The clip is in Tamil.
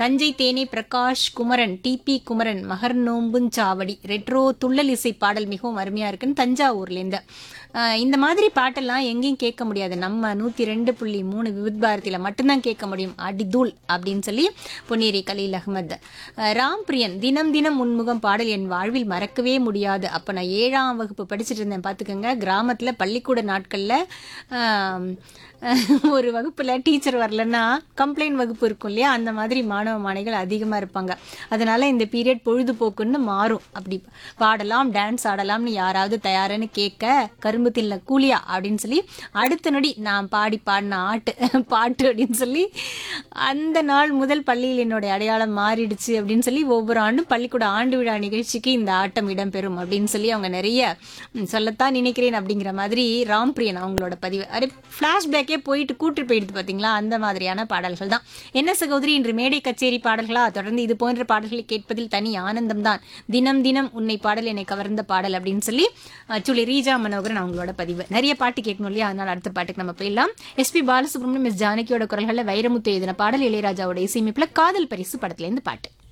தஞ்சை தேனி பிரகாஷ் குமரன் டிபி குமரன் மகர் நோம்புஞ்சாவடி ரெட்ரோ துள்ளல் இசை பாடல் மிகவும் அருமையா இருக்குன்னு தஞ்சாவூர்லேருந்து ஆஹ் இந்த மாதிரி பாட்டெல்லாம் எங்கேயும் கேட்க முடியாது நம்ம நூத்தி ரெண்டு புள்ளி மூணு விவித் பாரதியில மட்டும்தான் கேட்க முடியும் அடிதூள் அப்படின்னு சொல்லி பொன்னேரி கலீல் அகமது ஆஹ் ராம் பிரியன் தினம் தினம் உன்முகம் பாடல் என் வாழ்வில் மறக்கவே முடியாது அப்ப நான் ஏழாம் வகுப்பு படிச்சுட்டு இருந்தேன் பாத்துக்கோங்க கிராமத்துல பள்ளிக்கூட நாட்கள்ல ஆம், ஒரு வகுப்புல டீச்சர் வரலன்னா கம்ப்ளைண்ட் வகுப்பு இருக்கும் இல்லையா அந்த மாதிரி மாணவ மாணவிகள் அதிகமா இருப்பாங்க அதனால இந்த பீரியட் பொழுதுபோக்குன்னு மாறும் அப்படி பாடலாம் டான்ஸ் ஆடலாம்னு யாராவது தயாருன்னு கேட்க கரும்பு தின்ன கூலியா அப்படின்னு சொல்லி அடுத்த நொடி நான் பாடி பாடின ஆட்டு பாட்டு அப்படின்னு சொல்லி அந்த நாள் முதல் பள்ளியில் என்னுடைய அடையாளம் மாறிடுச்சு அப்படின்னு சொல்லி ஒவ்வொரு ஆண்டும் பள்ளிக்கூட ஆண்டு விழா நிகழ்ச்சிக்கு இந்த ஆட்டம் இடம்பெறும் அப்படின்னு சொல்லி அவங்க நிறைய ம், சொல்லத்தான் நினைக்கிறேன் அப்படிங்கிற மாதிரி ராம்பிரியன் அவங்களோட பதிவு அரே ஃப்ளாஷ்பேக்கே போயிட்டு கூட்டு போயிடுது பார்த்தீங்களா அந்த மாதிரியான பாடல்கள் தான் என்ன சகோதரி இன்று மேடை கச்சேரி பாடல்களா தொடர்ந்து இது போன்ற பாடல்களை கேட்பதில் தனி ஆனந்தம் தான் தினம் தினம் உன்னை பாடல் என்னை கவர்ந்த பாடல் அப்படின்னு சொல்லி அஹ், சொல்லி ரீஜா மனோகரன் அவங்களோட பதிவு நிறைய பாட்டு கேட்கணும் இல்லையா அதனால அடுத்த பாட்டுக்கு நம்ம போயிடலாம் எஸ்பி பாலசுப்ரமணியம் மிஸ் ஜானகியோட குரல்களில் வைரமுத்து எழுதின பாடல் இளையராஜாவோட இசையமைப்புல காதல் பரிசு படத்துல இருந்து பாட்டு